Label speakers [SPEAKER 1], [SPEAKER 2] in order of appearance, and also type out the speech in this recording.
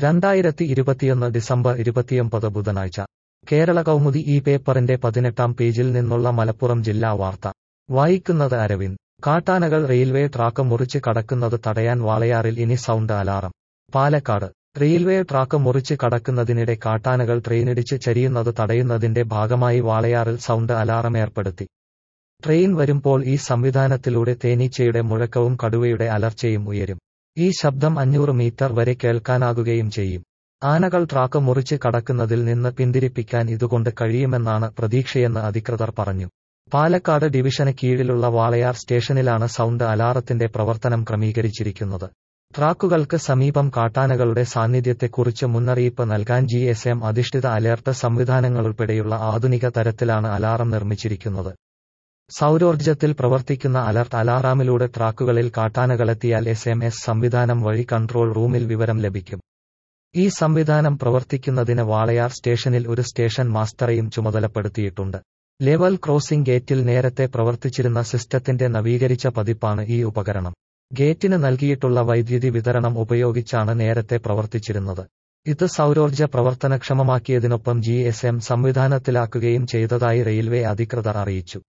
[SPEAKER 1] രണ്ടായിരത്തി ഇരുപത്തിയൊന്ന് ഡിസംബർ ഇരുപത്തിയൊമ്പത് ബുധനാഴ്ച കേരള കൗമുദി ഈ പേപ്പറിന്റെ പതിനെട്ടാം പേജിൽ നിന്നുള്ള മലപ്പുറം ജില്ലാ വാർത്ത വായിക്കുന്നത് അരവിന്ദ് കാട്ടാനകൾ റെയിൽവേ ട്രാക്ക് മുറിച്ച് കടക്കുന്നത് തടയാൻ വാളയാറിൽ ഇനി sound alarm Palakkad railway track മുറിച്ച് കടക്കുന്നതിനിടെ കാട്ടാനകൾ ട്രെയിനിടിച്ച് ചരിയുന്നത് തടയുന്നതിന്റെ ഭാഗമായി വാളയാറിൽ സൗണ്ട് അലാറം ഏർപ്പെടുത്തി ട്രെയിൻ വരുമ്പോൾ ഈ സംവിധാനത്തിലൂടെ തേനീച്ചയുടെ മുഴക്കവും കടുവയുടെ അലർച്ചയും ഉയരും ഈ ശബ്ദം അഞ്ഞൂറ് മീറ്റർ വരെ കേൾക്കാനാകുകയും ചെയ്യും ആനകൾ ട്രാക്ക് മുറിച്ച് കടക്കുന്നതിൽ നിന്ന് പിന്തിരിപ്പിക്കാൻ ഇതുകൊണ്ട് കഴിയുമെന്നാണ് പ്രതീക്ഷയെന്ന് അധികൃതർ പറഞ്ഞു പാലക്കാട് ഡിവിഷന് കീഴിലുള്ള വാളയാർ സ്റ്റേഷനിലാണ് സൗണ്ട് അലാറത്തിന്റെ പ്രവർത്തനം ക്രമീകരിച്ചിരിക്കുന്നത് ട്രാക്കുകൾക്ക് സമീപം കാട്ടാനകളുടെ സാന്നിധ്യത്തെക്കുറിച്ച് മുന്നറിയിപ്പ് നൽകാൻ ജി എസ് എം അധിഷ്ഠിത അലേർട്ട് സംവിധാനങ്ങളുൾപ്പെടെയുള്ള ആധുനിക തരത്തിലാണ് അലാറം നിർമ്മിച്ചിരിക്കുന്നത് സൗരോർജ്ജത്തിൽ പ്രവർത്തിക്കുന്ന അലർട്ട് അലാറാമിലൂടെ ട്രാക്കുകളിൽ കാട്ടാനകളെത്തിയാൽ എസ് എം എസ് സംവിധാനം വഴി കൺട്രോൾ റൂമിൽ വിവരം ലഭിക്കും ഈ സംവിധാനം പ്രവർത്തിക്കുന്നതിന് വാളയാർ സ്റ്റേഷനിൽ ഒരു സ്റ്റേഷൻ മാസ്റ്ററെയും ചുമതലപ്പെടുത്തിയിട്ടുണ്ട് ലെവൽ ക്രോസിംഗ് ഗേറ്റിൽ നേരത്തെ പ്രവർത്തിച്ചിരുന്ന സിസ്റ്റത്തിന്റെ നവീകരിച്ച പതിപ്പാണ് ഈ ഉപകരണം ഗേറ്റിന് നൽകിയിട്ടുള്ള വൈദ്യുതി വിതരണം ഉപയോഗിച്ചാണ് നേരത്തെ പ്രവർത്തിച്ചിരുന്നത് ഇത് സൗരോർജ്ജ പ്രവർത്തനക്ഷമമാക്കിയതിനൊപ്പം ജി എസ് എം സംവിധാനത്തിലാക്കുകയും ചെയ്തതായി റെയിൽവേ അധികൃതർ അറിയിച്ചു